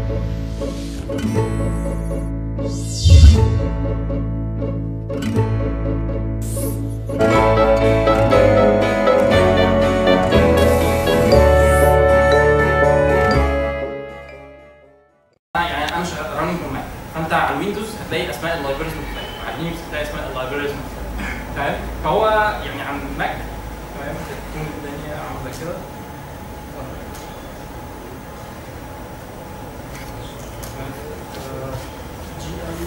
يعني انا مش راننج ماك فانت على الويندوز هتلاقي اسماء اللايبرز مختلفه على لينكس هتلاقي اسماء اللايبرز مختلفه فاهم فهو يعني عن ماك تمام تكون الدنيا عامله كده جي ال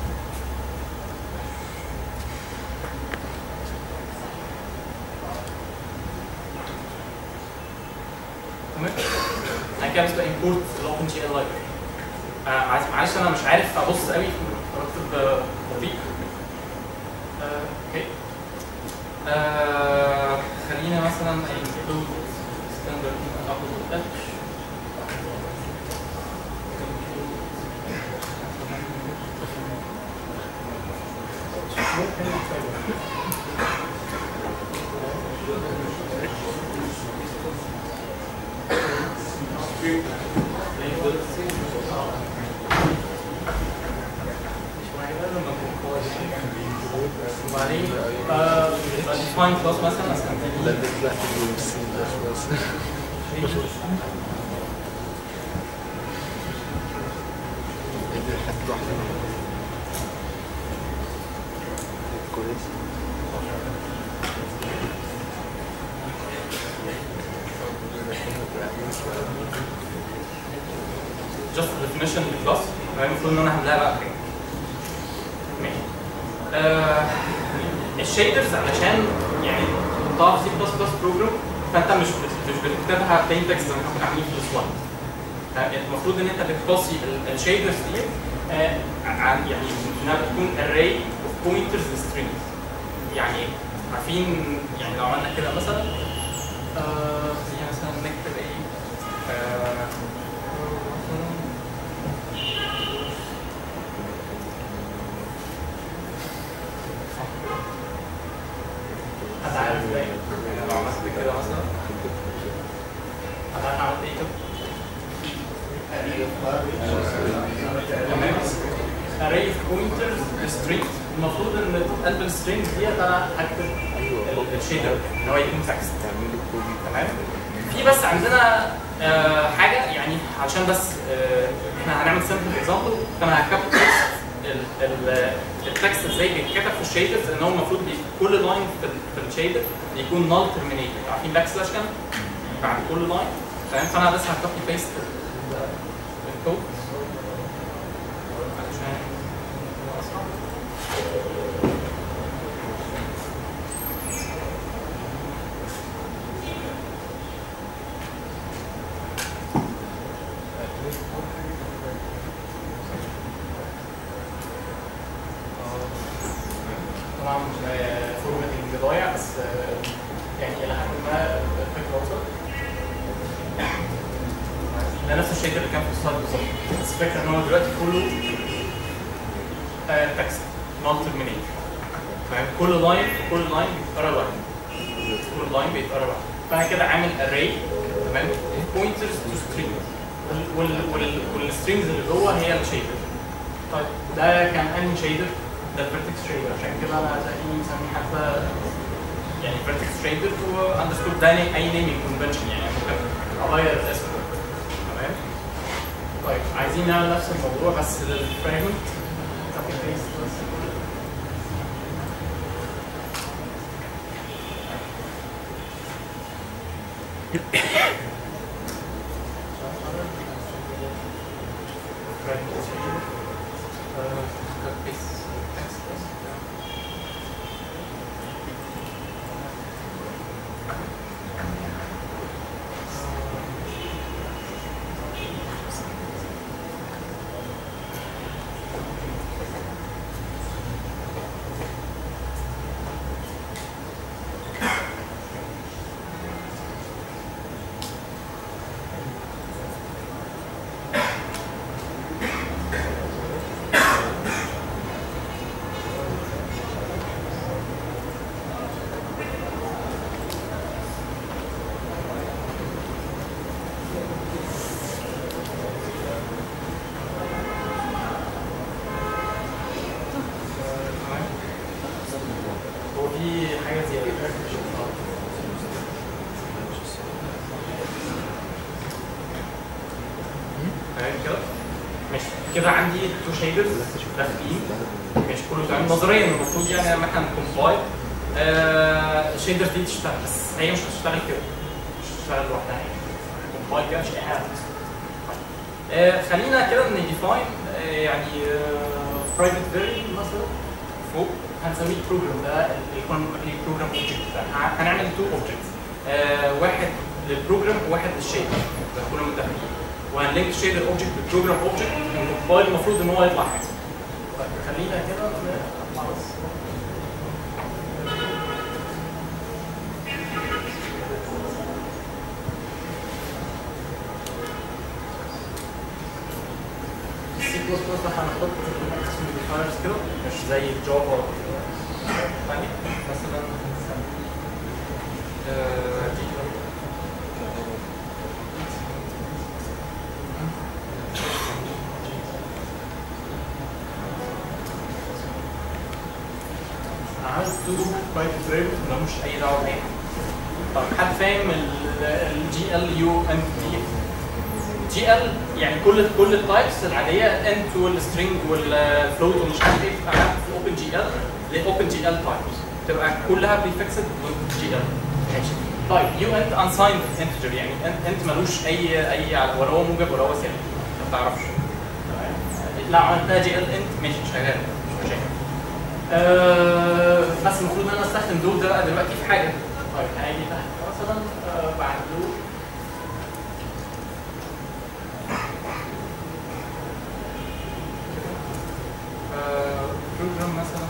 تمام بعد كده بس امبورت الاوبن جي ال لايبرري معلش انا مش عارف ابص قوي بكتب بطيء آه، اوكي آه، خلينا مثلا include standard upload touch وبعدين آه، define class مثلا لا اسمها ده طلعت بالمسين ده خلاص قدر حد واحدة كويس just definition للكلاس تمام المفروض ان انا هعملها بقى كده ماشي آه الشيدرز علشان يعني تحطها في سي بلس بلس بروجرام فانت مش بت- مش بتكتبها بلين تكست زي ما احنا عاملين في السلايد المفروض ان انت بتبصي الشيدرز دي آه عن يعني انها بتكون array of pointers strings يعني ايه؟ عارفين يعني لو عملنا كده مثلا آه خلينا مثلا نكتب ايه؟ آه حد عارف ازاي؟ يعني لو عملت كده مثلا حد عارف عملت ايه كده؟ تمام array of pointers strings المفروض ان قلب السترينج دي انا هكتب الشيدر ان هو يكون تكست تعملوا كوبي تمام في بس عندنا آه حاجه يعني عشان بس آه احنا هنعمل سامبل اكزامبل فانا هكتب التكست ازاي بيتكتب في الشيدرز ان هو المفروض بي- كل لاين في, ال- في الشيدر يكون نال ترمينيتد عارفين باك سلاش كام بعد كل لاين تمام فانا بس هكوبي بيست الكود عشان يبقى أسرع. طبعا فورماتنج ضايع بس آه، يعني الى حد ما الفكره وصلت ده نفس الشيء اللي كان في السلايد بالظبط بس الفكره ان هو دلوقتي كله تكست نون ترمينيت فاهم كل لاين كل لاين بيتقرا لاين كل لاين بيتقرا لاين فانا كده عامل array تمام pointers to strings وال وال والسترينجز اللي جوه هي الشيدر طيب ده كان انهي شيدر؟ ده الفيرتكس شيدر عشان كده انا تلاقيني مسميه حتى يعني فيرتكس شيدر واندرسكور ده اي نيمينج كونفنشن يعني ممكن اغير الاسم تمام طيب عايزين نعمل نفس الموضوع بس للفراجمنت copy paste بس تمام كده ماشي كده عندي تو شيدرز داخلين ماشي كله تمام نظريا المفروض يعني لما احنا نكمبايل الشيدر دي تشتغل بس هي مش هتشتغل كده مش هتشتغل لوحدها يعني كومبايل كده مش هي حاجه آه، خلينا كده نديفاين يعني برايفت فيريبل مثلا فوق هنسميه البروجرام ده البروجرام اوبجكت ده ه- هنعمل تو اوبجكتس واحد للبروجرام وواحد للشيدر ده كنا متفقين وهنلينك الشيدر اوبجكت بالبروجرام اوبجكت والكومبايل المفروض ان هو يطلع حاجه طيب خلينا كده نطلع بس سي بلس بلس ده هنحط اسم موديفايرز كده مش زي جافا ثانية مثلا هنسميه آه، دي انا عايز تو بايت فريم ملوش اي دعوه باي حاجه طب حد فاهم الجي ال يو ام دي جي ال يعني كل كل التايبس العاديه انت والسترنج والفلوت ومش عارف ايه بتبقى عارف في الاوبن جي ال لاوبن جي ال تايبس تبقى كلها بريفكسد جي ال ماشي طيب يو انت انسايند انتجر يعني انت انت ملوش اي اي ولا هو موجب ولا هو سالب ما تعرفش تمام لا عملتها جي ال انت ماشي شغال مش مشاكل أه بس المفروض ان انا استخدم دول ده بقى دلوقتي في حاجه طيب هاجي تحت مثلا أه بعد دول بروجرام مثلا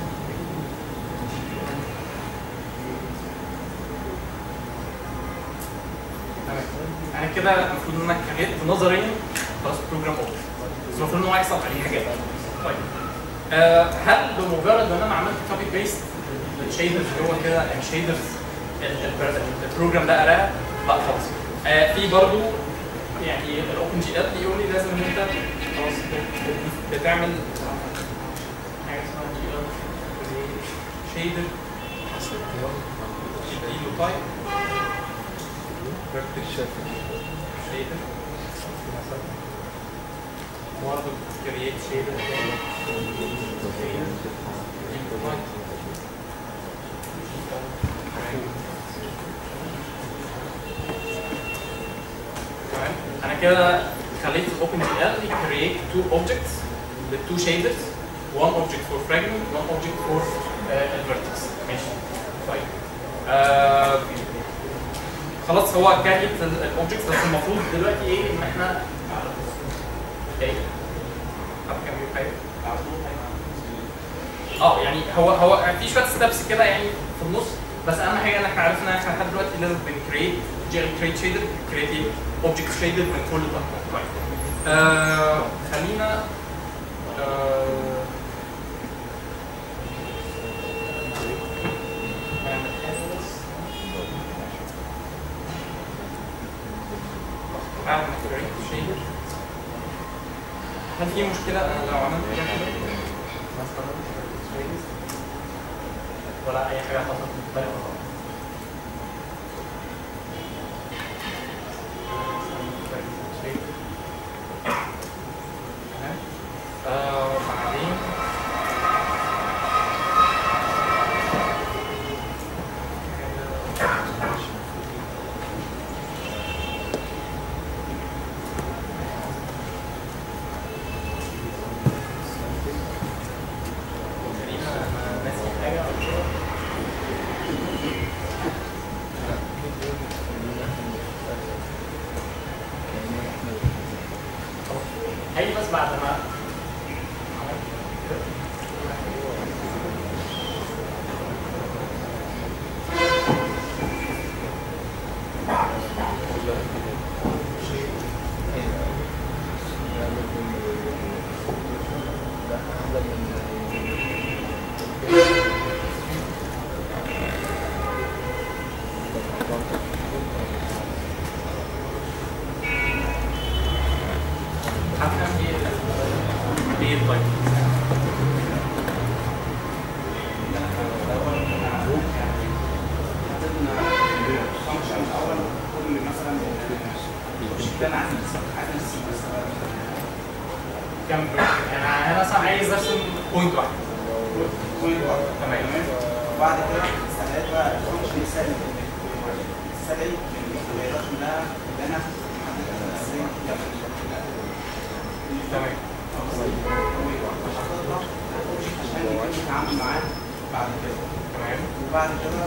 تمام. انا كده المفروض ان انا كريت نظريا خلاص بروجرام اوبجكت بس المفروض ان هو يحصل عليه حاجات طيب آه هل بمجرد ان انا عملت كوبي بيست للشيدرز جوه كده يعني شيدرز البروجرام ده قراها لا خلاص آه في برضو يعني الاوبن جي ال بيقول لي لازم ان انت خلاص بت- بت- بتعمل حاجه اسمها جي ال شيدر تديله تايب شيدر برضه كرييت شيدر تمام انا كده خليت الاوبن جي ال يكريت تو اوبجكتس للتو شيدرز one object for fragment one object for uh, vertex ماشي طيب آه خلاص هو كريت الاوبجكتس بس المفروض دلوقتي ايه ان احنا ايه حد كان بيقول حاجه اه يعني هو هو في شويه ستبس كده يعني في النص بس اهم حاجه ان احنا عرفنا ان احنا لحد دلوقتي لازم بنكريت جيل كريت شيدر كريت اوبجكت شيدر من كل ده طيب آه خلينا آه نعمل حاجة. بعد ما كريت شيدر هل في مشكلة أنا لو عملت كده مثلا ولا أي حاجة حصلت مختلفة خالص؟ تمام. آه، بعدين تقريبا أنا ناسي حاجة أو كده. هاجي بس بعد ما عملت كده. هفهم ايه ال- ايه الطيب فانكشن اول كل مثلا مش ده انا عايز عايز نسيب بس كام vertex؟ يعني انا مثلا عايز ارسم بوينت واحد بوينت واحد تمام وبعد كده استدعيت بقى الفانكشن السالب السالب ما يقدرش منها ان انا تمام عشان يكون يتعامل معاه بعد كده تمام وبعد كده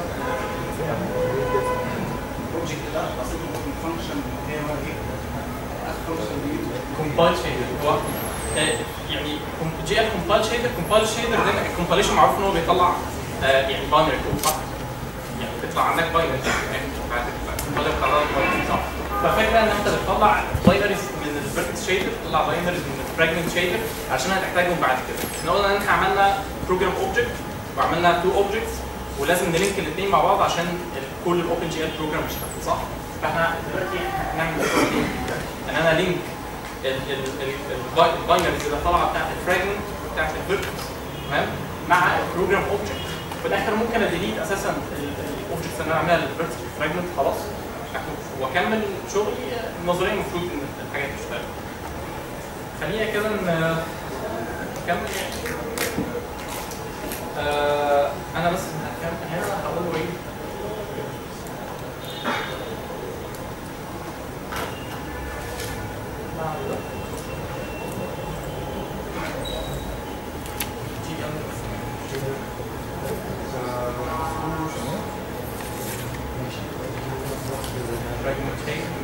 البروجكت ده بسيط من فانكشن هي هو ايه؟ الفانكشن دي كومبايل شيدر هو آه، يعني جي ال كومبايل شيدر كومبايل شيدر ده الكومبايليشن معروف ان هو بيطلع آه، يعني باينري كود صح؟ يعني بيطلع عندك باينري بعد الكومبايلر بيطلع لك باينري صح؟ ففكرة ان انت بتطلع باينريز من الفيرتكس شيدر تطلع باينريز من الفراجمنت شيدر عشان هتحتاجهم بعد كده. احنا قلنا ان احنا عملنا بروجرام اوبجكت وعملنا تو اوبجكتس ولازم نلينك الاثنين مع بعض عشان ال- كل الاوبن جي ال بروجرام يشتغل صح؟ فاحنا دلوقتي هنعمل دلوقتي ان انا لينك الباينريز اللي طالعه بتاعت الفراجمنت بتاعت الفيرتكس تمام مع البروجرام اوبجكت في الاخر ممكن اديليت اساسا الاوبجكتس اللي انا عاملها للفيرتكس فراجمنت خلاص واكمل شغلي نظريا المفروض ان الحاجات تشتغل خلينا كده ن- نكمل يعني آه انا بس هكمل هنا هقول له ايه بعد ده. GL. fragmentation.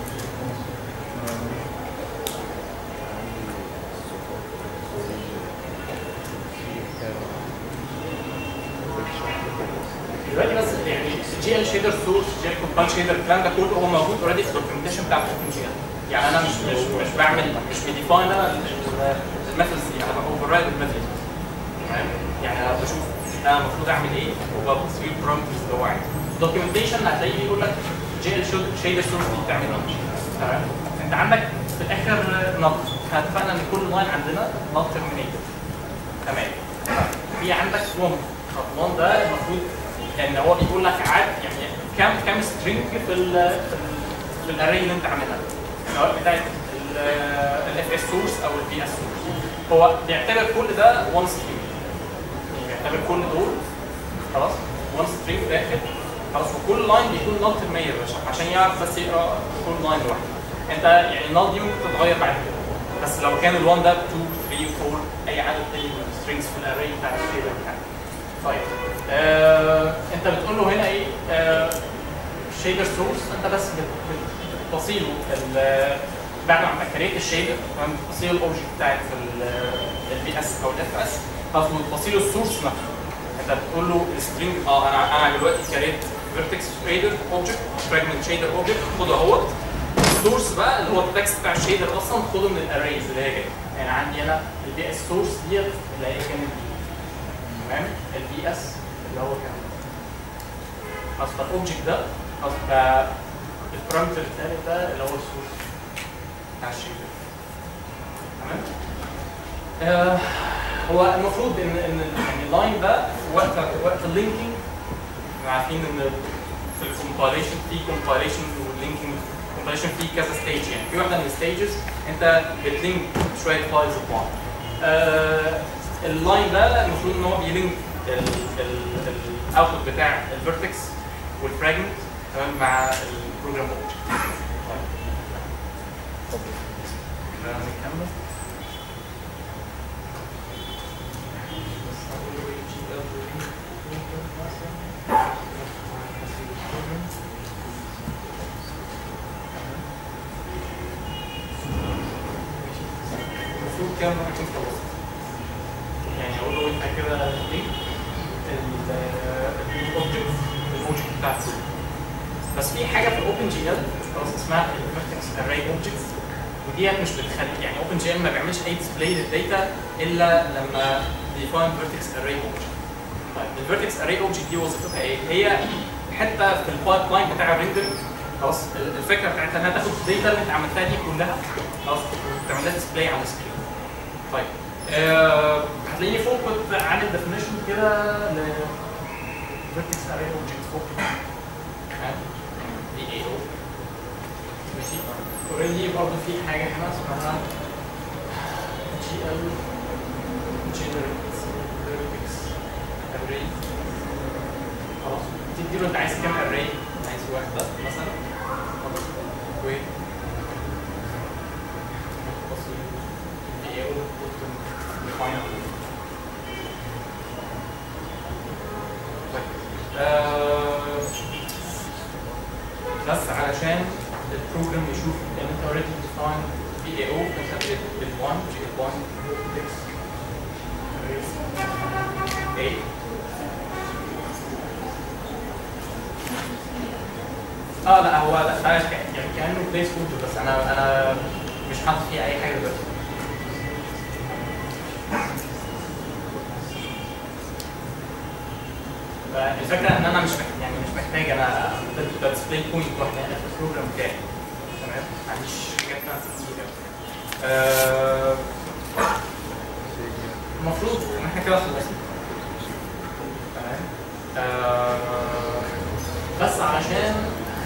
دلوقتي بس يعني جي ال شيدر سورس جي ال كومبايل شيدر الكلام ده كله هو موجود اوريدي في الدوكيومنتيشن بتاع الاوبن جي ال يعني انا مش مش مش بعمل مش بديفاين انا الميثودز دي انا اوفر رايد الميثودز تمام يعني انا بشوف انا المفروض اعمل ايه وببص فيه البارامترز اللي هو عايزها الدوكيومنتيشن هتلاقيه بيقول لك جي ال شيدر سورس دي بتعمل ايه تمام انت عندك في الاخر نط احنا اتفقنا ان كل لاين عندنا نط ترمينيتد تمام في عندك وان طب وان ده المفروض ان هو بيقول لك عاد يعني كام كام سترينج في ال في, ال في الاري اللي انت عاملها سواء بتاعت الاف اس سورس او البي اس سورس هو بيعتبر كل ده وان سترينج يعني بيعتبر كل دول خلاص وان سترينج داخل خلاص وكل لاين بيكون نال ترمير عشان يعرف بس يقرا كل لاين لوحده انت يعني النال دي ممكن تتغير بعد كده بس لو كان ال1 ده 2 3 4 اي عدد تاني من السترينجز في الاري بتاع الشيدر بتاعك طيب آه انت بتقول له هنا ايه آه شيدر سورس انت بس بت- بت- بتصيله ال- بعد ما كريت الشيدر تمام بتصيله الاوبجكت بتاعك في البي اس او الاف اس خلاص وتبصيله السورس نفسه انت بتقول له السترينج اه انا انا دلوقتي كريت فيرتكس شيدر اوبجكت فراجمنت شيدر اوبجكت خده اهوت السورس بقى اللي هو التكست بتاع الشيدر اصلا خده من الاريز اللي هي جايه يعني عندي انا البي اس سورس ديت اللي هي كانت دي تمام البي اس اللي هو كان خلاص فالاوبجكت ده خلاص بقى البارامتر الثالث ده اللي هو السورس بتاع الشيدر تمام آه هو المفروض ان ان يعني اللاين ده وقت وقت اللينكينج احنا عارفين ان في الكومبايليشن في كومبايليشن واللينكينج كومبايليشن في كذا ستيج يعني في واحده من الستيجز انت بتلينك شويه فايلز ببعض آه اللاين ده المفروض ان هو بيلينك الاوتبوت بتاع الفيرتكس والفراجمنت تمام مع البروجرام اوبجكت طيب نكمل المفروض كام واحد يكون خلصت يعني اقول له انت كده ايه الاوبجكت الاوبجكت بتاعك كله بس في حاجه في الاوبن جي ال خلاص اسمها الفيرتكس اري اوبجكتس وديت مش بتخلي يعني اوبن جي ال ما بيعملش اي ديسبلاي للداتا الا لما ديفاين فيرتكس اري اوبجكت طيب الفيرتكس اري اوبجكت دي وظيفتها ايه؟ هي حته في البايب لاين بتاع الريندر خلاص الفكره بتاعتها انها تاخد الداتا اللي انت عملتها دي كلها خلاص وتعمل لها ديسبلاي على السكرين طيب آه هتلاقيني فوق كنت عامل ديفينيشن كده ل فيرتكس اري اوبجكت فوق تمام دي اي او ماشي اوريدي برضه في حاجه هنا اسمها جي ال جنريت فيرتكس اري خلاص تديله انت عايز كام اري عايز واحد بس مثلا خلاص و بس علشان البروجرام يشوف ان انت اوريدي ديفاين في اي او انت بال1 جي 1 اي اه لا هو لا ده ك- يعني كانه بليس كود بس انا انا مش حاطط فيه اي حاجه دلوقتي فالفكره ان انا مش محتاج يعني مش محتاج انا ده ديسبلاي بوينت واحده هنا في البروجرام بتاعي تمام ما عنديش حاجات فانسي كتير آه، المفروض ان احنا كده خلصنا تمام آه، بس علشان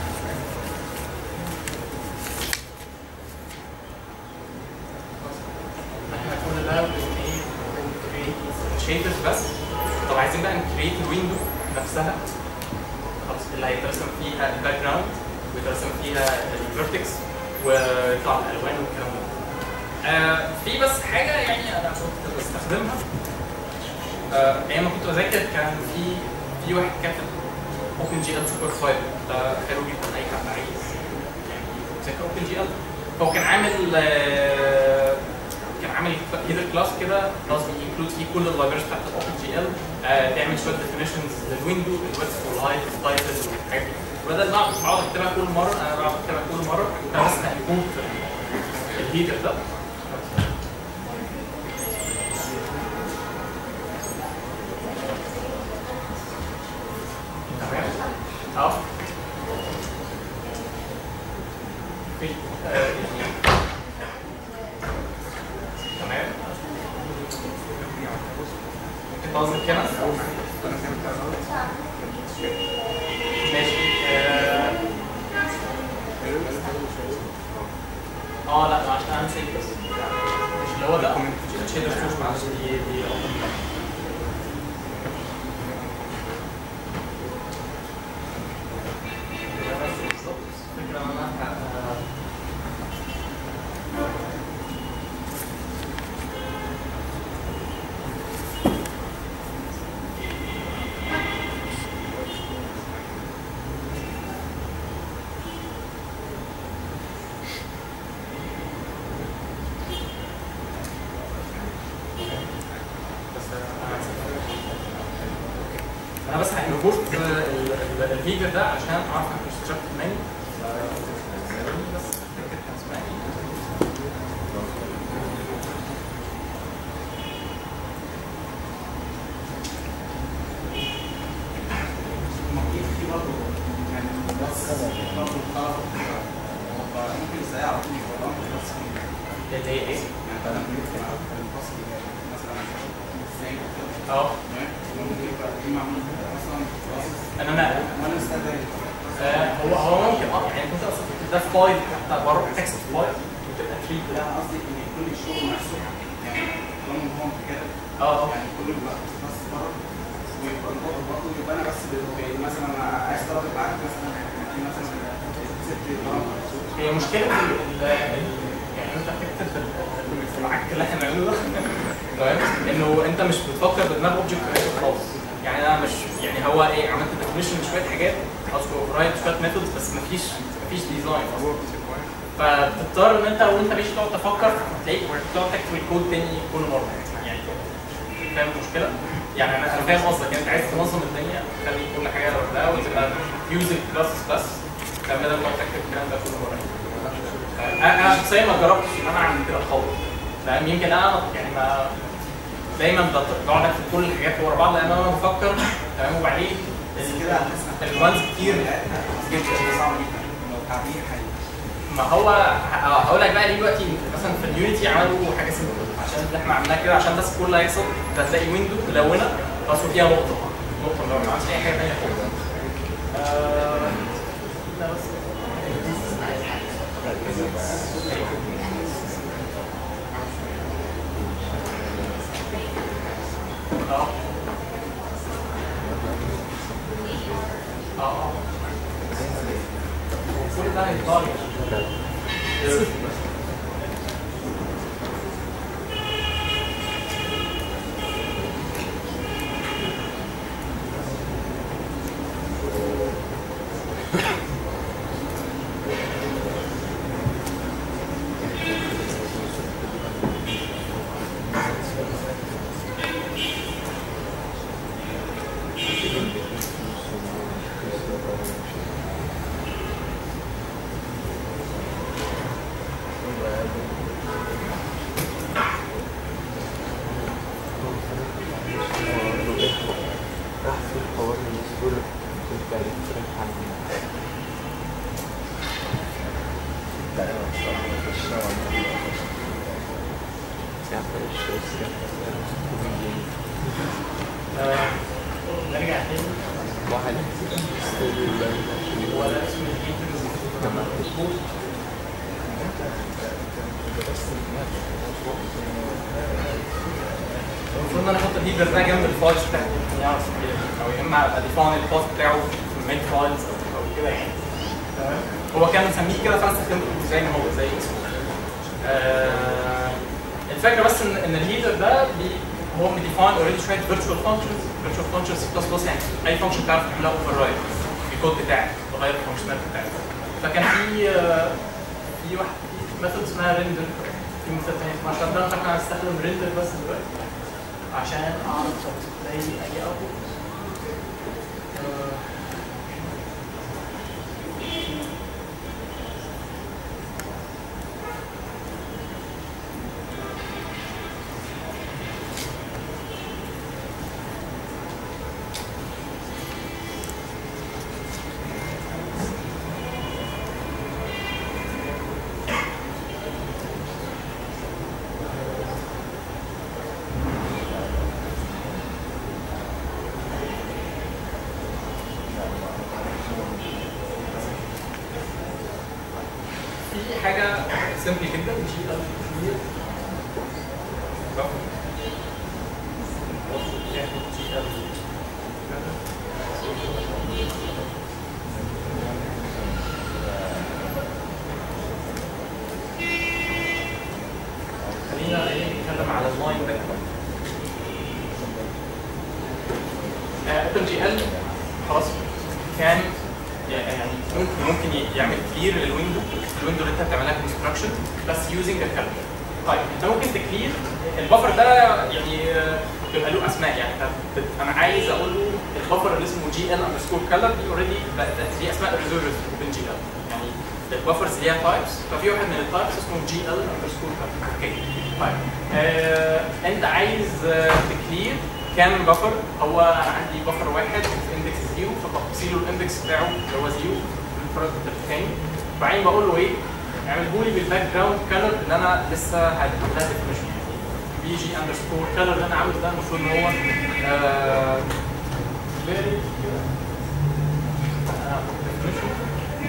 احنا كل ده بن ايه بنكريت شيدرز بس طب عايزين بقى نكريت الويندو نفسها خلاص اللي هيترسم فيها الباك جراوند ويترسم فيها الفيرتكس ويطلع الالوان والكلام ده. آه في بس حاجه يعني انا كنت بستخدمها آه ايام ما كنت بذاكر كان في في واحد كاتب اوبن جي ال سوبر فايل ده حلو جدا اي حد عايز يعني يذاكر اوبن جي ال فهو كان عامل آه كان عامل هيدر كلاس كده كلاس بينكلود فيه كل اللايبرز بتاعت الاوبن جي ال تعمل شويه ديفينيشنز للويندو الويدث والهايت والتايتل والحاجات دي بدل ما مش بقعد اكتبها كل مره انا بقعد اكتبها كل مره انا بس هنكود الهيدر ده تمام اه في آه، تمام ممكن تظبط كده ماشي آه، اه لا عشان انا نسيت بس مش اللي هو ده شيدر فوش معلش دي دي بالظبط الفكره ان انا ه- بس انا انا بس هنبوست الفيديو ده عشان اعرف انستراكت مني بس فكرة كان اسمها ايه؟ المفروض في برضه يعني بس برضه خلاص ممكن ازاي على طول يبقى بس اللي هي ايه؟ يعني بدل ما يكتب على الفصل مثلا ازاي كده اه تمام ممكن يبقى دي معمول مثلا ان انا وانا مستخدم آه، هو هو ممكن اه يعني كنت اصلا ده فايل حتى بره تكست فايل وتبقى تريد لا انا قصدي ان كل الشغل نفسه يعني طالما هو كده اه اه يعني كل الوقت بس بره ويبقى الوضع برضه يبقى انا بس ب- ب- مثلا انا عايز طلب معاك مثلا في مثلا ست برامج هي مشكلة ال- ال- ال- يعني انت بتكتب ال- العك اللي احنا بنعمله ده تمام انه انت مش بتفكر بدماغ اوبجكت كريتور خالص يعني انا مش يعني هو ايه عملت ديفينيشن شويه حاجات اذكر اوفرايد شويه ميثودز بس مفيش مفيش ديزاين فبتضطر ان انت وانت ماشي تقعد تفكر تلاقيك تقعد تكتب الكود تاني كل مره يعني فاهم المشكله؟ يعني انا انا فاهم قصدك يعني انت عايز تنظم الدنيا تخلي كل حاجه لوحدها وتبقى يوزنج كلاسز بس كان بدل ما تقعد تكتب الكلام ده كل مره انا أنا شخصيا ما جربتش ان انا اعمل كده خالص فاهم يمكن انا يعني ما دايما بط- بقعد اكتب كل الحاجات ورا بعض لان انا بفكر تمام وبعدين بس كده هتسمع الوانز كتير جدا صعب جدا لو تعبير حقيقي ما هو ه- هقول لك بقى ليه دلوقتي مثلا في اليونيتي عملوا حاجه سيمبل عشان اللي احنا عملناه كده عشان بس كل اللي هيحصل انت هتلاقي ويندو ملونه بس فيها نقطه نقطه ملونه ما عملتش اي حاجه ثانيه خالص آه، لا بس يعني معلش آه، نرجع تاني واحد ولا اسم الجيت المفروض ان انا احط الهيدر ده جنب الفايلز بتاعتي عشان يعرف يقرا. او يا اما ابقى ديفاين الباث بتاعه في المين فايلز او كده يعني تمام هو كان مسميه كده فانا استخدمته زي ما هو زي اسمه آه الفكره بس ان ان الهيدر ده بي هو مديفاين اوريدي شويه فيرتشوال فانكشنز فيرتشوال فانكشنز بلس بلس يعني اي فانكشن تعرف تعملها اوفر رايت في الكود بتاعك تغير الفانكشناليتي بتاعتك فكان في آه، في واحد في ميثود اسمها ريندر في ميثود ثانيه اسمها شات داون فاحنا هنستخدم ريندر بس دلوقتي عشان اعرف ازاي اجي اوتبوت في حاجه سمبل جدا جي ال كتير جي ال خلينا إيه نتكلم على اللاين ده اوبن جي ال خلاص كان يعني ممكن ممكن يعمل كلير للويندو الويندو اللي انت بتعملها كونستراكشن بس يوزنج الكالندر طيب انت ممكن تكلير البفر ده يعني آه، بيبقى له اسماء يعني انت بت- انا عايز اقول له البفر اللي اسمه جي ال اندرسكور كالر دي اوريدي دي اسماء الريزورفز اوبن جي ال يعني البفرز ليها تايبس ففي واحد من التايبس اسمه جي ال اندرسكور كالر اوكي طيب آه انت عايز آه تكلير كام بفر هو انا عندي بفر واحد في اندكس زيرو فتفصيل له الاندكس بتاعه اللي هو زيرو في البرودكت الثاني وبعدين بقول له ايه اعمله لي بالباك جراوند كلر اللي انا لسه هعملها ديفينيشن بي جي اندرسكور كلر اللي انا عامله ده المفروض ان هو آه very آه، definition.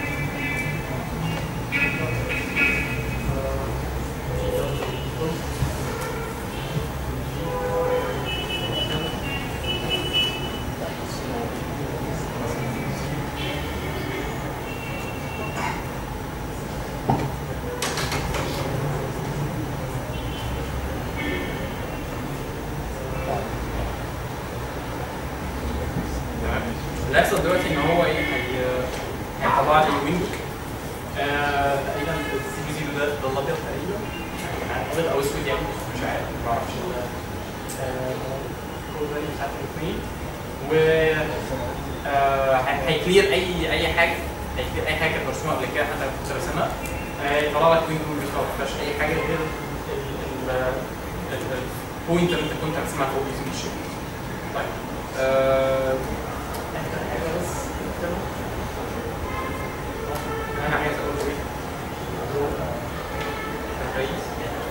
تمام اللي هيحصل دلوقتي ان هو ايه هي- هيطلع لي ويندو آه، تقريبا السي بي زيرو ده ده الابيض تقريبا يعني ابيض او اسود يعني مش عارف ما اعرفش ال- آه، الكود ده مش عارف الاثنين و آه، هي- هيكلير اي اي حاجه هيكلير اي حاجه كانت مرسومه قبل كده حتى كنت راسمها آه، يطلع لك ويندو مش ما فيهاش اي حاجه غير البوينت اللي انت كنت راسمها فوق يوزنج الشيب طيب آه، آخر حاجة بس نتكلم. أنا عايز أقول إيه؟ أقول الرئيس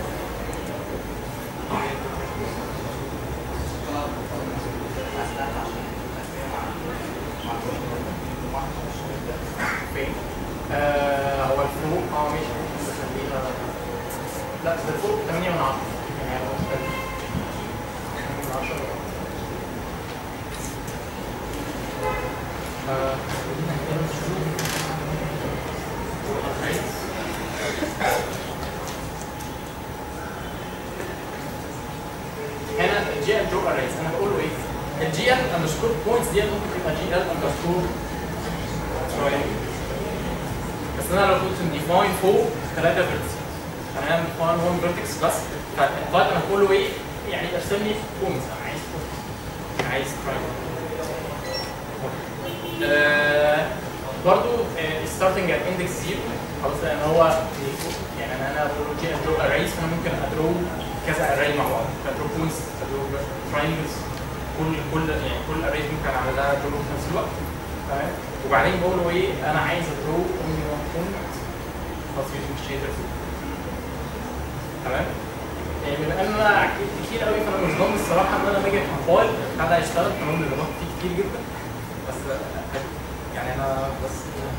فين؟ آه، هو الفروق اه ماشي نخليها لا بس الفروق 8 من 10 يعني هو مختلف 8 من 10 آه، خلينا كده نشوف. الرئيس. هنا الجي ال جو اريز انا بقول له ايه؟ الجي ال اندرسكور بوينتس دي ممكن تبقى جي ال اندرسكور بس انا لو كنت مديفاين فوق ثلاثه فيرتكس انا مديفاين 1 فيرتكس بس فالفايت انا بقول له ايه؟ يعني ارسم لي بوينتس انا عايز points. انا عايز تراينجل آه، برضو ستارتنج ات اندكس زيرو خلاص لان هو يعني انا انا بقول له درو اريز فانا ممكن ادرو كذا اري مع بعض ادرو بوينتس ادرو تراينجلز كل كل يعني كل اري ممكن اعملها درو في نفس الوقت تمام وبعدين بقول له ايه انا عايز ادرو اونلي وان بوينت خلاص يوزنج شيدر تمام يعني بما ان انا عكيت كتير قوي فانا مش ضامن الصراحه ان انا باجي كومبايل البتاع ده هيشتغل كمان اللي فيه كتير جدا بس يعني انا بس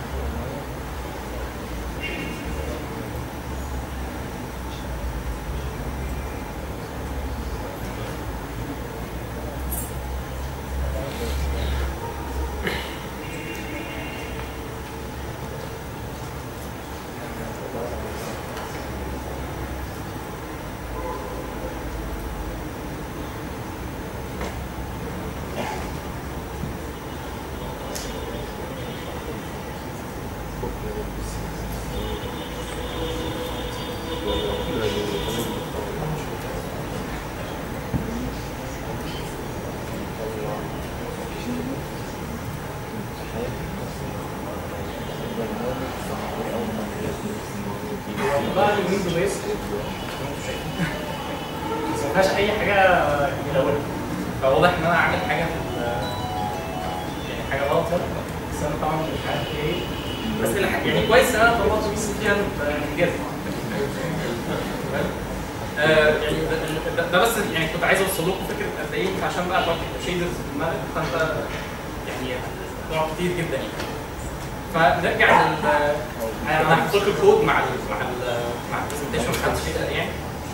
بقى الويندو بيس بس ما فيهاش اي حاجه ملونه فواضح ان انا عامل حاجه في ال- يعني حاجه غلط هنا بس انا طبعا مش عارف ايه بس الح- يعني كويس ان انا طلعت بيس فيها انجاز تمام؟ آه، يعني ده- ده, ده بس يعني كنت عايز اوصل لكم فكره قد ايه انت عشان بقى تحط شيدرز في دماغك فانت يعني هتقعد كتير جدا يعني فنرجع لل انا هحط لكم الكود مع ال مع ال مع البرزنتيشن محدش يقلق يعني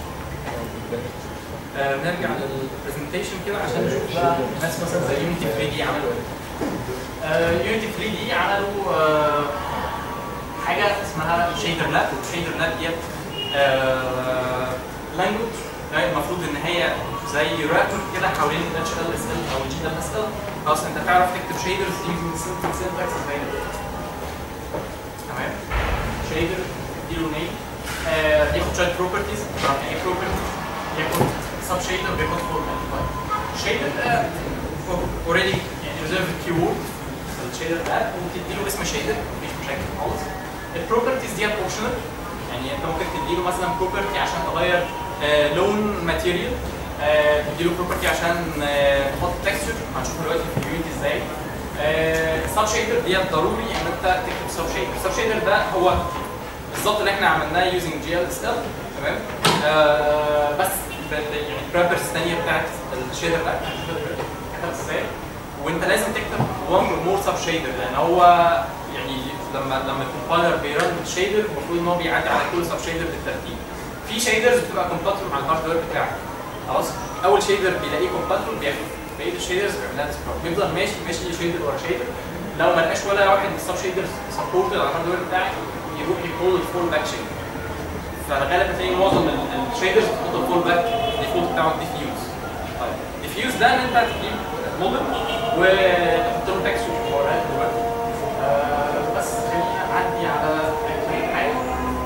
آه، نرجع للبرزنتيشن كده عشان نشوف بقى ناس مثلا زي يونيتي 3 دي عملوا ايه يونيتي 3 دي عملوا آه، حاجه اسمها شيدر لاب الشيدر لاب ديت لانجوج المفروض ان هي زي رابر كده حوالين ال اتش ال اس ال او الجي ال اس ال خلاص انت تعرف تكتب شيدرز يوزنج سنتكس زي تمام شيدر اديله نيم آه بياخد شويه بروبرتيز تعرف يعني ايه بروبرتي بياخد سب شيدر بياخد فورمات الشيدر ده اوريدي يعني ريزيرف كيورد الشيدر ده وبتديله اسم شيدر مفيش مشاكل خالص البروبرتيز ديت اوبشنال يعني انت ممكن تديله مثلا بروبرتي عشان تغير آه لون ماتيريال آه تديله بروبرتي عشان آه تحط تكستشر هنشوف دلوقتي في اليونيتي ازاي السب شيدر ديت ضروري ان انت تكتب سب شيدر السب شيدر ده هو بالظبط اللي احنا عملناه يوزنج جي ال اس ال تمام آه بس ب- ب- يعني البرابرز الثانيه بتاعت الشيدر ده كتبت ازاي وانت لازم تكتب one or more sub shader لان هو يعني لما لما الكومبايلر بيرن الشيدر المفروض ان هو بيعدي على كل سب شيدر بالترتيب في شيدرز بتبقى كومباتبل مع الهاردوير بتاعك خلاص اول شيدر بيلاقيه كومباتبل بياخد بقيه الشيدرز بيعملها ديسكرايب بيفضل ماشي ماشي شيدر ورا شيدر لو ما لقاش ولا واحد من السب شيدرز سبورتد على الهاردوير بتاعك يروح يقول الفول باك شيدر فالغالب هتلاقي معظم الشيدرز بتحط الفول باك الديفولت بتاعه ديفيوز طيب ديفيوز ده ان انت تجيب موديل وتحط له تكست ووراه دلوقتي آه، بس خلينا نعدي على اخر حاجه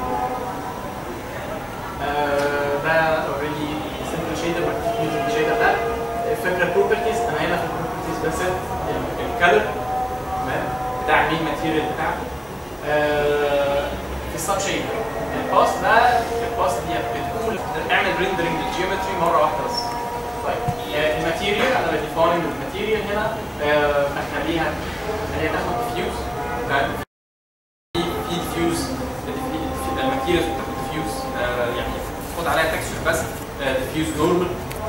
آه، ده اوريدي سمبل شيدر يوزنج شيدر ده الفكره بروبرتيز انا هنا في البروبرتيز بس الكالر تمام بتاع المين ماتيريال بتاعته آه، في السب شيدر الباس ده الباس دي بتقول اعمل ريندرنج للجيومتري مره واحده بس طيب آه، الماتيريال انا بديفاين الماتيريال هنا آه، بخليها خليها تاخد ديفيوز في في ديفيوز الماتيريال بتاخد ديفيوز يعني خد عليها تكستشر بس ديفيوز نورمال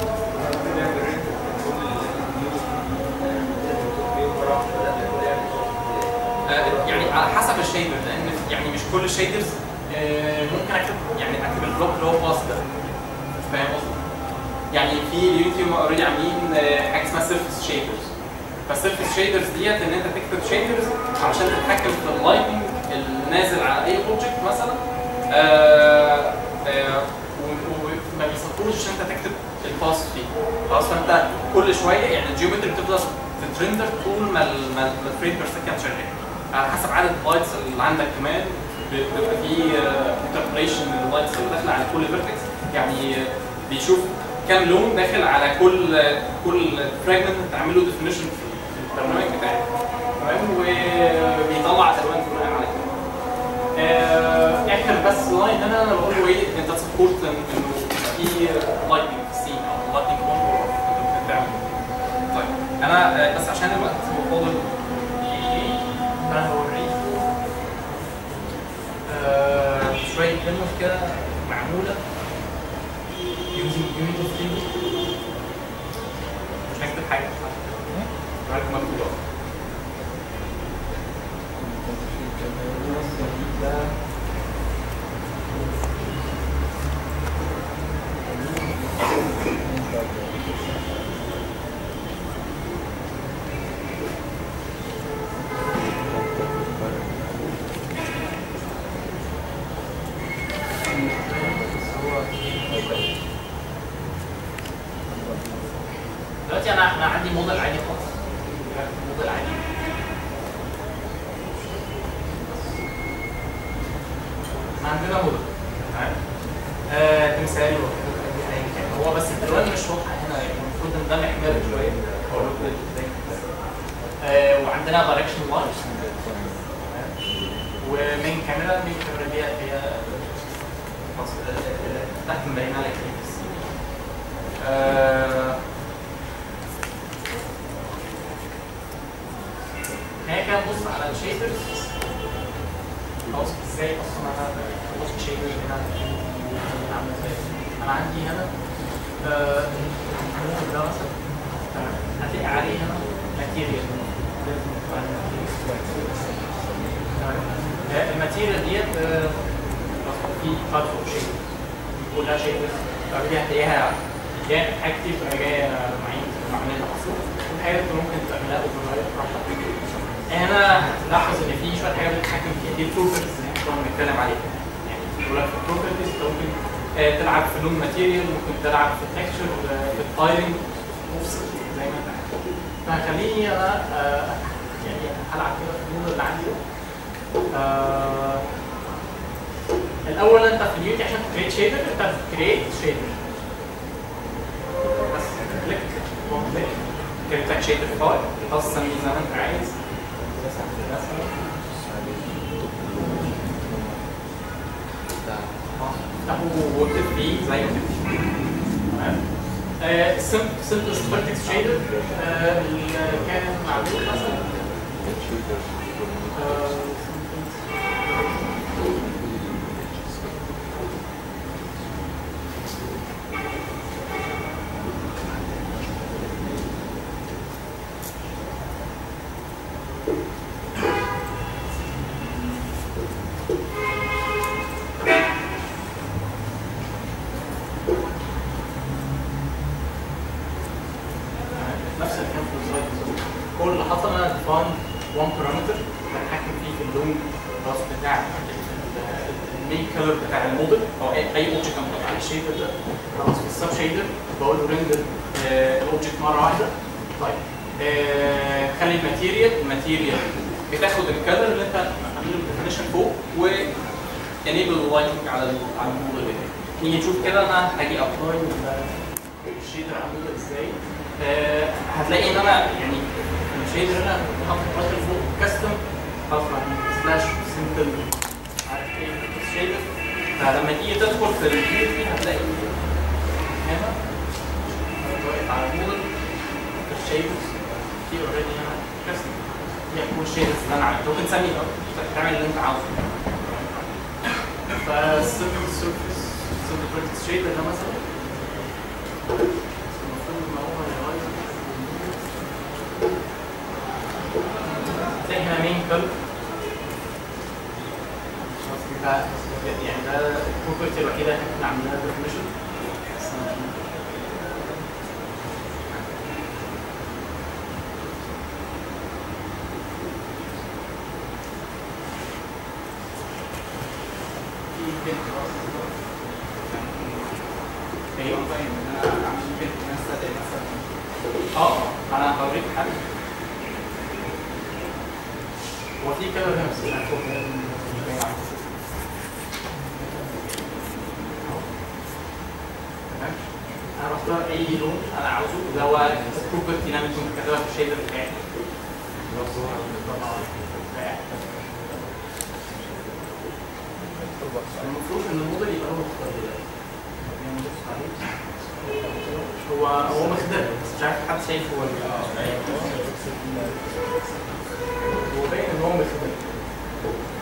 يعني على حسب الشيدر لان يعني مش كل الشيدرز ممكن اكتب يعني اكتب البلوك اللي هو باس ده فاهم قصدي؟ يعني في اليونيتي هم اوريدي عاملين آه، حاجه اسمها سيرفيس شيدرز فالسيرفيس شيدرز ديت ان انت تكتب شيدرز علشان تتحكم في اللايتنج النازل على اي اوبجكت مثلا آه، آه، و- وما بيسطوش عشان انت تكتب الباس فيه خلاص فانت كل شويه يعني الجيومتري بتفضل تترندر طول ما ال- ما ما الفريم بير سكند شغال على حسب عدد اللايتس اللي عندك كمان بيبقى في انتربريشن من اللايتس اللي داخله على كل فيرتكس يعني آه، بيشوف كام لون داخل على كل كل فراجمنت تعمل له ديفينيشن في البرنامج بتاعك تمام وبيطلع الوان بناء على كده. آه، اخر بس لاين هنا انا بقول له ايه انت تسبورت انه في لايتنج في السين او لايتنج كنترول انت بتعمل طيب انا آه، بس عشان الوقت هو فاضل دقيقتين انا هوريكم آه، شويه ديموز كده معموله using يونت اوف 3 مش هكتب حاجه معاك مكتوب أهو. دلوقتي انا انا عندي موديل عادي خالص موديل عادي احنا عندنا موديل تمام آه تمثال وحدود أيا كان. هو بس الالوان مش واضحه هنا يعني المفروض ان ده محمر شويه هو لكم ازاي آه وعندنا دايركشن لاينز ومين كاميرا مين كاميرا دي هي خلاص آه، آه، تحت مبينه لك ايه في السي آه، هي كده بص على الشيدرز خلاص ازاي اصلا انا بص شيدرز هنا عامل ازاي انا عندي هنا آه، النور ده مثلا تمام هتلاقي عليه هنا ماتيريال الماتيريال ديت آه، في خط شيء كلها شيء فدي هتلاقيها جايه حاجات كتير بتبقى جايه معين معمولة مخصوص والحاجات اللي ممكن تعملها اوفر رايت براحتك هنا هتلاحظ ان في شويه حاجات بتتحكم فيها دي البروبرتيز اللي احنا كنا بنتكلم عليها يعني بيقول لك في البروبرتيز انت ممكن آه، تلعب في لون ماتيريال ممكن تلعب في التكشر في التايلنج زي ما انت عايز فخليني انا آه، يعني هلعب كده في اللون اللي عندي ده آه، الاول انت في اليوتي عشان تكريت شيدر انت بتكريت شيدر بس كليك كليك كريت لك شيدر فايل خلاص سميه زي ما انت عايز مثلا مثلا افتحه واكتب فيه زي ما تبي تمام سمبلست فيرتكس شيدر اللي كان معمول مثلا آه، نفس الكلام في السلايد بالظبط. كل اللي حصل انا ديفاين وان بارامتر بتحكم فيه في اللون خلاص بتاع المين كلر بتاع الموديل او اي اي اوبجكت انا بحط عليه الشيدر ده خلاص في السب شيدر بقول له ريندر الاوبجكت مره واحده طيب آه، خلي الماتيريال الماتيريال بتاخد الكلر اللي انت عامله الديفينيشن فوق و انيبل اللايتنج على ال- على الموديل بتاعي نيجي نشوف كده انا هاجي ابلاي الشيدر عامله ازاي آه، هتلاقي ان انا يعني الشيدر هنا حاطط باتر فوق كاستم خلاص سلاش سمبل عارف ايه الشيدر فلما تيجي تدخل في الفيو دي هتلاقي هنا واقف على الموديل في الشيدرز في اوريدي هنا كاستم دي هتكون الشيدرز اللي انا عملتها ممكن تسمي تعمل اللي انت عاوزه فالسيمبل سيرفيس سيمبل فيرتكس شيدر ده مثلا المفروض ان هو يغير هتلاقي هنا مين كلب ده يعني ده البروبرتي الوحيده اللي احنا عاملينها ديفينيشن ايوه طيب انا اعمل بنت مثلا مثلا اه انا هوريك حل هو في كده هنا بس أنا فوق هنا مش باين عليه. أهو. تمام انا بختار اي لون انا عاوزه اللي هو البروبرتي اللي انا كنت كاتبها في الشيدر بتاعي اللي هو الصورة اللي طبعا بتاعي. المفروض ان الموديل يبقى هو مختار دلوقتي يعني نبص عليه. هو هو مخدر بس مش عارف حد شايفه ولا هو باين ان هو مخدر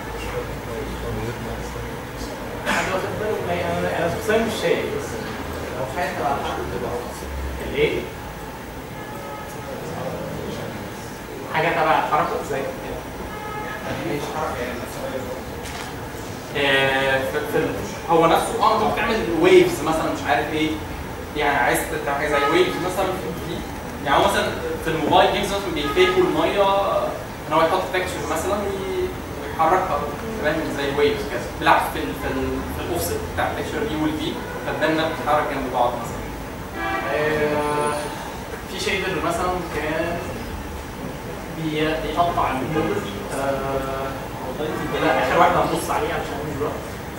حد واخد باله يعني انا انا شخصيا مش شايف بس لو حاجه تبع الايه؟ حاجه تبع الحركه زي كده مش حركه يعني آه، في في ال- هو نفسه اه انت بتعمل ويفز مثلا مش عارف ايه يعني عايز تعمل حاجه زي ويفز مثلا في يعني هو مثلا في الموبايل جيمز مثلا بيفيكوا الميه ان هو يحط تكستشر مثلا وي- ويحركها تمام زي ويفز كده بيلعب في ال في ال في الاوفست بتاع التكستشر دي والفي فتبان انها بتتحرك جنب بعض مثلا آه، في شيدر مثلا كان بي- بيقطع الموديل آه، لا اخر واحده هنبص عليه عشان الوقت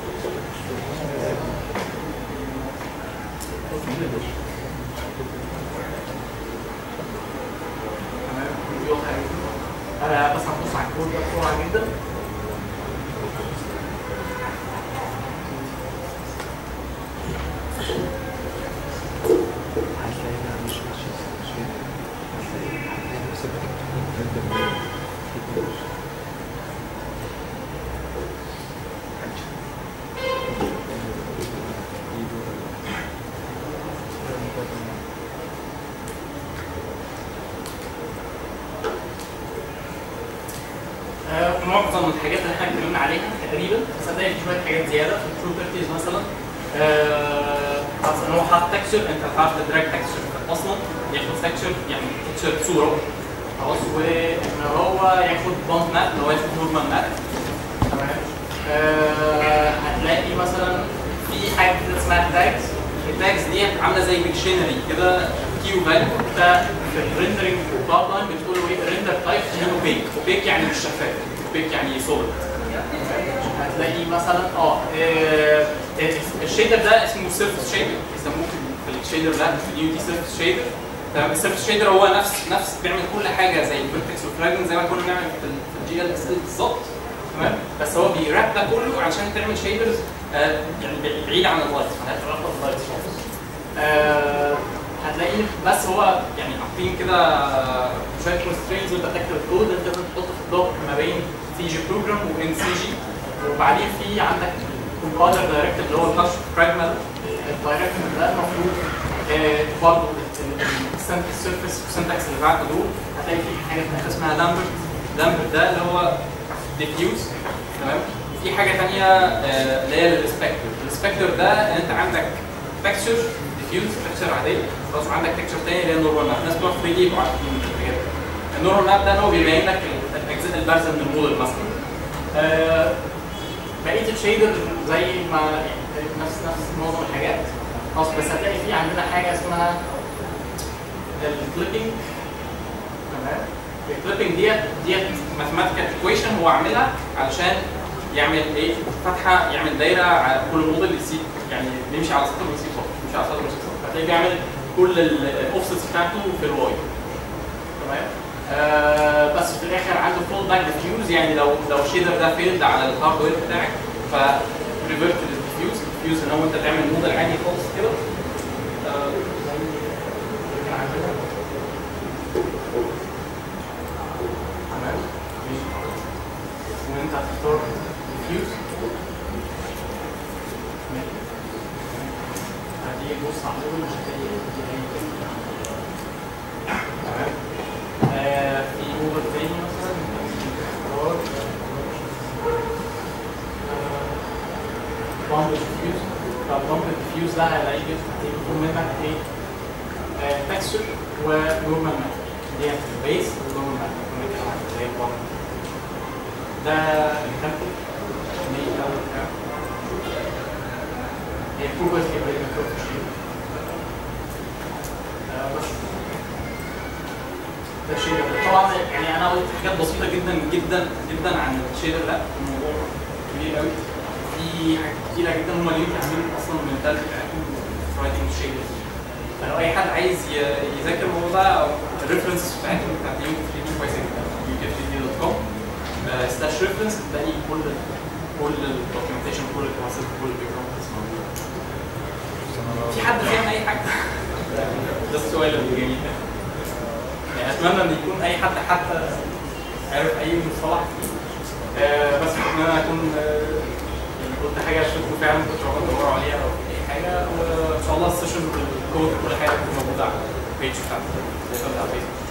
تمام بيقول حاجة. انا بس هنبص على الكود ده بسرعه جدا هتلاقيها مش مش مش هتلاقي هتلاقي نفسك بتكتب آه، معظم الحاجات اللي احنا اتكلمنا عليها تقريبا بس هتلاقي في شويه حاجات زياده في البروبرتيز مثلا آه، خلاص ان هو حاط تكستشر انت هتعرف تدراج تكستشر اصلا ياخد تكستشر يعني تكستشر صوره خلاص وان هو ياخد بوند ماب اللي هو ياخد نورمال ماب تمام آه، هتلاقي مثلا في حاجه كده اسمها تاجز التاجز دي عامله زي ديكشنري كده كيو فاليو انت في الريندرنج باب لاين بتقول له ايه ريندر تايب اوبيك اوبيك يعني مش شفاف اوبيك يعني سوليد هتلاقي مثلا اه آه، الشيدر ده اسمه سيرفس شيدر بيسموه في الشيدر ده في اليونتي سيرفس شيدر تمام السيرفس شيدر هو نفس نفس بيعمل كل حاجه زي الفيرتكس والفراجمنت زي ما كنا بنعمل في الجي ال اس بالظبط تمام بس هو بيراب ده كله عشان تعمل شيدرز آه يعني بعيد عن اللايتس مالهاش علاقه باللايتس خالص آه هتلاقيه بس هو يعني حاطين كده شويه كونسترينز وانت بتكتب الكود انت لازم تحط في الدوك ما بين سي جي بروجرام وان سي جي وبعدين في عندك كومبايلر دايركتيف اللي هو الهاش براجما الدايركتيف ده المفروض آه برضه السيرفيس والسنتكس اللي بعده دول هتلاقي في حاجه في الآخر اسمها لامبرت لامبرت ده اللي هو ديفيوز تمام في حاجه ثانيه اللي هي السبكتر السبكتر ده ان انت عندك تكستشر ديفيوز تكستشر عاديه خلاص عندك تكستشر ثاني اللي هي النورمال ماب الناس بتوع 3 دي يبقوا عارفين الحاجات دي. النورمال ماب ده اللي هو بيبين لك الاجزاء البارزه من الموديل مثلا آه، بقيه الشيدر زي ما يعني نفس نفس معظم الحاجات خلاص بس هتلاقي في عندنا حاجه اسمها الكليبنج تمام الكليبنج ديت ديت ماثيماتيكال ايكويشن هو عاملها علشان يعمل ايه فتحه يعمل دايره على كل موديل يسيب يعني بيمشي على سطر ويسيب سطر يمشي على سطر ويسيب سطر هتلاقيه بيعمل كل الاوفسيتس بتاعته في الواي تمام آه بس في الاخر عنده فول باك ديفيوز يعني لو لو الشيدر ده فيلد على الهاردوير بتاعك ف ريفرت للديفيوز الديفيوز ان هو انت تعمل موديل عادي خالص كده آه، زي اللي كان عندنا تمام وانت هتختار ديفيوز هدي بص على الموديل مش هتلاقي دي اي تمام آه، في اوفر تاني مثلا اختار بامب ديفيوز فالبامب ديفيوز ده هيلاقي هيطلب منك ايه تكستشر ونورمال ماب دي البيس ونورمال ماب ممكن زي البامب ده الكابتن دي اول حاجه هي بروبرتي اللي بتكتب شيء بس ده الشيدر طبعا يعني انا قلت حاجات بسيطه جدا جدا جدا عن الشيدر ده الموضوع كبير قوي في حاجات كتيره جدا هم اللي عاملين اصلا المنتال بتاعتهم رايتنج شيدر فلو اي حد عايز ي- يذاكر الموضوع ده او الريفرنس بتاعتهم بتاعت يوم 3 دي كويسه جدا يوتيوب دوت كوم سلاش ريفرنس تلاقي كل كل الدوكيومنتيشن كل الكلاسات كل البيجرامز موجوده في حد فاهم اي حاجه؟ ده السؤال الجميل ده يعني اتمنى ان يكون اي حد حتى عارف اي مصطلح فيه آه بس ان انا اكون آه يعني قلت حاجه اشوفكم فعلا كنت بدوروا عليها او في اي حاجه حاجه وان شاء الله السيشن والكود وكل حاجه تكون موجوده على البيج بتاعتي على الفيسبوك